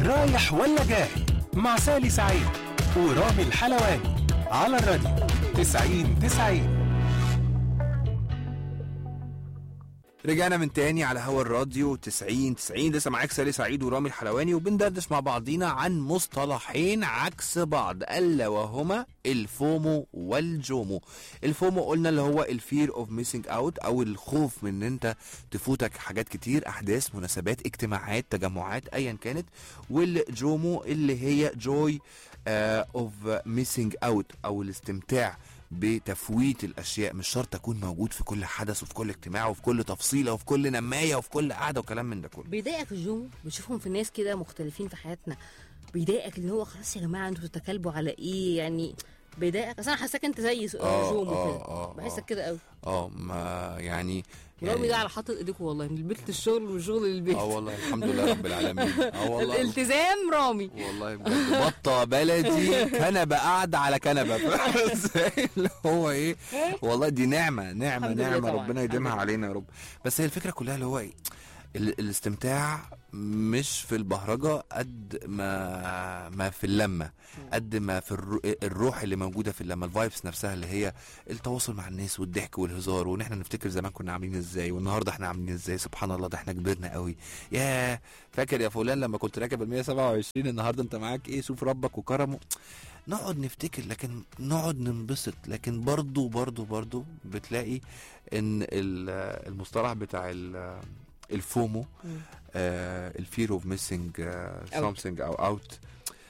رايح ولا جاي مع سالي سعيد ورامي الحلواني على الراديو 90 90 رجعنا من تاني على هوا الراديو 90 90 لسه معاك سالي سعيد ورامي الحلواني وبندردش مع بعضينا عن مصطلحين عكس بعض الا وهما الفومو والجومو الفومو قلنا اللي هو الفير اوف ميسنج اوت او الخوف من ان انت تفوتك حاجات كتير احداث مناسبات اجتماعات تجمعات ايا كانت والجومو اللي هي جوي اوف ميسنج اوت او الاستمتاع بتفويت الاشياء مش شرط اكون موجود في كل حدث وفي كل اجتماع وفي كل تفصيله وفي كل نمايه وفي كل قعده وكلام من ده كله بيضايقك الجومو بتشوفهم في ناس كده مختلفين في حياتنا بيضايقك اللي هو خلاص يا جماعه انتوا بتتكلبوا على ايه يعني بيضايقك اصل انا حاساك انت زي س- آه، جومو آه، كده آه، بحسك آه. كده قوي اه ما يعني ورامي ده على حاطط ايديكوا والله من البيت للشغل والشغل للبيت اه والله الحمد لله رب العالمين اه والله الالتزام رامي والله بجد بطه بلدي كنبه قاعده على كنبه فاهم ازاي اللي هو ايه والله دي نعمه نعمه الحمد لله نعمه طبعاً، ربنا الحمد يديمها لله. علينا يا رب بس هي الفكره كلها اللي هو ايه ال- الاستمتاع مش في البهرجه قد ما ما في اللمه قد ما في الرو- الروح اللي موجوده في اللمه الفايبس نفسها اللي هي التواصل مع الناس والضحك والهزار وان احنا نفتكر زمان كنا عاملين ازاي والنهارده احنا عاملين ازاي سبحان الله ده احنا كبرنا قوي ياه فاكر يا فلان لما كنت راكب ال 127 النهارده انت معاك ايه شوف ربك وكرمه نقعد نفتكر لكن نقعد ننبسط لكن برضو برضو برضو بتلاقي ان ال- المصطلح بتاع ال- الفومو مم. الفير اوف ميسنج Out. سامثينج او اوت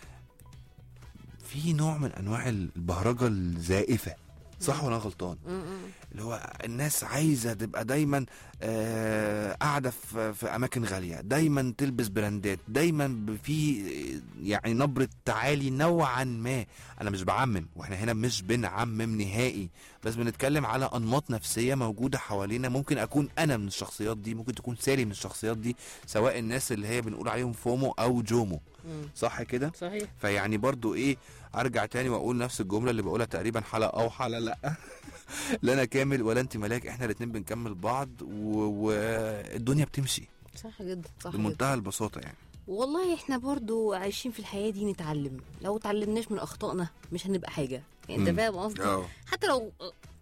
في نوع من انواع البهرجه الزائفه صح ولا أنا غلطان م- م. اللي هو الناس عايزه تبقى دايما آه، قاعده في في اماكن غاليه دايما تلبس براندات دايما ب- في يعني نبره تعالي نوعا ما انا مش بعمم واحنا هنا مش بنعمم نهائي بس بنتكلم على انماط نفسيه موجوده حوالينا ممكن اكون انا من الشخصيات دي ممكن تكون سالي من الشخصيات دي سواء الناس اللي هي بنقول عليهم فومو او جومو مم. صح كده صحيح فيعني برضو ايه ارجع تاني واقول نفس الجمله اللي بقولها تقريبا حلقه او حلقه لا لا انا كامل ولا انت ملاك احنا الاتنين بنكمل بعض والدنيا بتمشي صح جدا صح جدا بمنتهى البساطه يعني والله احنا برضو عايشين في الحياه دي نتعلم لو اتعلمناش من اخطائنا مش هنبقى حاجه يعني انت مم. فاهم قصدي اه حتى لو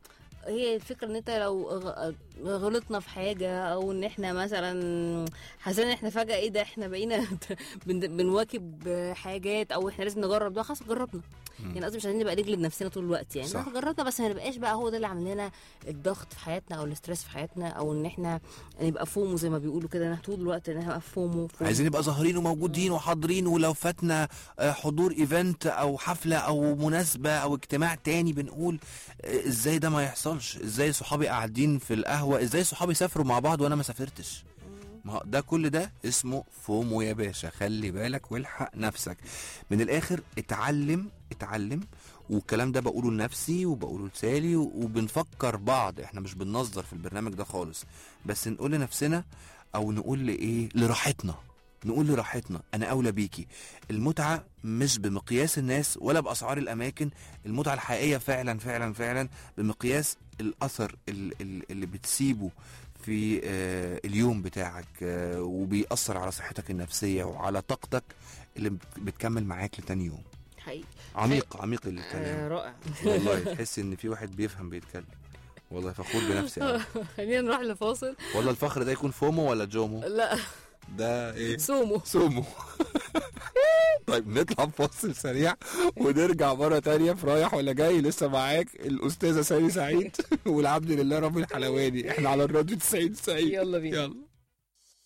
هي الفكره ان انت لو غ- غلطنا في حاجه او ان احنا مثلا حاسين ان احنا فجاه ايه ده احنا بقينا بن- بنواكب حاجات او احنا لازم نجرب ده خلاص جربنا مم. يعني قصدي مش عايزين نبقى نجلد نفسنا طول الوقت يعني صح. صح. جربنا بس ما نبقاش بقى هو ده اللي عامل لنا الضغط في حياتنا او الاسترس في حياتنا او ان احنا نبقى فومو زي ما بيقولوا كده إن طول الوقت ان احنا نبقى فومو, فومو. عايزين نبقى ظاهرين وموجودين وحاضرين ولو فاتنا آه، حضور ايفنت او حفله او مناسبه او اجتماع تاني بنقول آه، ازاي ده ما يحصلش ازاي صحابي قاعدين في القهوه ازاي صحابي سافروا مع بعض وانا ما سافرتش ما هو ده كل ده اسمه فومو يا باشا خلي بالك والحق نفسك من الاخر اتعلم اتعلم والكلام ده بقوله لنفسي وبقوله لسالي وبنفكر بعض احنا مش بننظر في البرنامج ده خالص بس نقول لنفسنا او نقول لايه لراحتنا نقول لراحتنا انا اولى بيكي المتعه مش بمقياس الناس ولا باسعار الاماكن المتعه الحقيقيه فعلا فعلا فعلا بمقياس الاثر ال- ال- اللي بتسيبه في آه، اليوم بتاعك آه، وبيأثر على صحتك النفسية وعلى طاقتك اللي بت- بتكمل معاك لتاني يوم حقيقي عميق عميق آه الكلام رائع والله تحس ان في واحد بيفهم بيتكلم والله فخور بنفسي أوي. خلينا نروح لفاصل والله الفخر ده يكون فومو ولا جومو لا ده ايه سومو سومو طيب نطلع فاصل سريع ونرجع مرة تانية في رايح ولا جاي لسه معاك الأستاذة سامي سعيد والعبد لله رب الحلواني احنا على الراديو 90 90 يلا بينا. يلا